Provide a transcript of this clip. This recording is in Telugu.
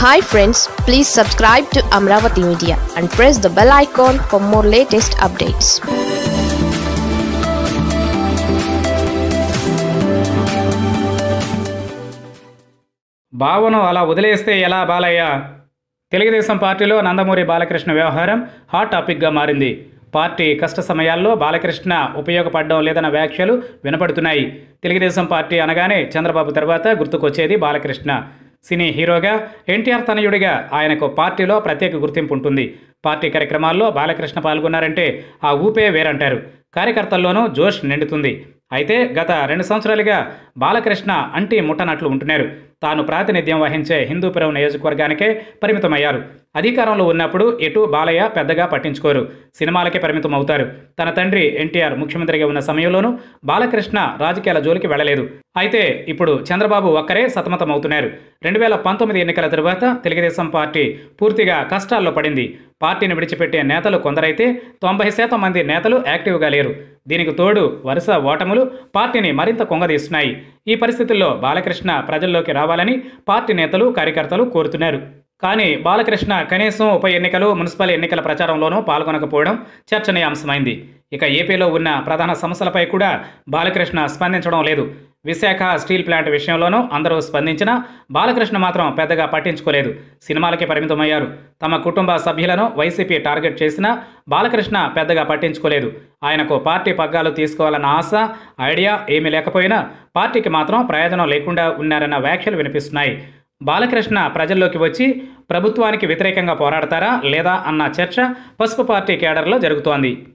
hi friends please subscribe to Amaravati media and press the bell icon for more latest updates భావను అలా వదిలేస్తే ఎలా బాలయ్య తెలుగుదేశం పార్టీలో నందమూరి బాలకృష్ణ వ్యవహారం హాట్ టాపిక్గా మారింది పార్టీ కష్ట సమయాల్లో బాలకృష్ణ ఉపయోగపడడం లేదన్న వ్యాఖ్యలు వినపడుతున్నాయి తెలుగుదేశం పార్టీ అనగానే చంద్రబాబు తర్వాత గుర్తుకొచ్చేది బాలకృష్ణ సినీ హీరోగా ఎన్టీఆర్ తనయుడిగా ఆయనకు పార్టీలో ప్రత్యేక గుర్తింపు ఉంటుంది పార్టీ కార్యక్రమాల్లో బాలకృష్ణ పాల్గొన్నారంటే ఆ ఊపే వేరంటారు కార్యకర్తల్లోనూ జోష్ నిండుతుంది అయితే గత రెండు సంవత్సరాలుగా బాలకృష్ణ అంటి ముట్టనట్లు ఉంటున్నారు తాను ప్రాతినిధ్యం వహించే హిందూపురం నియోజకవర్గానికే పరిమితమయ్యారు అధికారంలో ఉన్నప్పుడు ఎటు బాలయ్య పెద్దగా పట్టించుకోరు సినిమాలకే పరిమితం అవుతారు తన తండ్రి ఎన్టీఆర్ ముఖ్యమంత్రిగా ఉన్న సమయంలోనూ బాలకృష్ణ రాజకీయాల జోలికి వెళ్ళలేదు అయితే ఇప్పుడు చంద్రబాబు ఒక్కరే సతమతమవుతున్నారు రెండు వేల పంతొమ్మిది ఎన్నికల తరువాత తెలుగుదేశం పార్టీ పూర్తిగా కష్టాల్లో పడింది పార్టీని విడిచిపెట్టే నేతలు కొందరైతే తొంభై శాతం మంది నేతలు యాక్టివ్గా లేరు దీనికి తోడు వరుస ఓటములు పార్టీని మరింత కొంగదీస్తున్నాయి ఈ పరిస్థితుల్లో బాలకృష్ణ ప్రజల్లోకి రావాలని పార్టీ నేతలు కార్యకర్తలు కోరుతున్నారు కానీ బాలకృష్ణ కనీసం ఉప ఎన్నికలు మున్సిపల్ ఎన్నికల ప్రచారంలోనూ పాల్గొనకపోవడం చర్చనీయాంశమైంది ఇక ఏపీలో ఉన్న ప్రధాన సమస్యలపై కూడా బాలకృష్ణ స్పందించడం లేదు విశాఖ స్టీల్ ప్లాంట్ విషయంలోనూ అందరూ స్పందించినా బాలకృష్ణ మాత్రం పెద్దగా పట్టించుకోలేదు సినిమాలకే పరిమితమయ్యారు తమ కుటుంబ సభ్యులను వైసీపీ టార్గెట్ చేసినా బాలకృష్ణ పెద్దగా పట్టించుకోలేదు ఆయనకు పార్టీ పగ్గాలు తీసుకోవాలన్న ఆశ ఐడియా ఏమీ లేకపోయినా పార్టీకి మాత్రం ప్రయోజనం లేకుండా ఉన్నారన్న వ్యాఖ్యలు వినిపిస్తున్నాయి బాలకృష్ణ ప్రజల్లోకి వచ్చి ప్రభుత్వానికి వ్యతిరేకంగా పోరాడతారా లేదా అన్న చర్చ పసుపు పార్టీ కేడర్లో జరుగుతోంది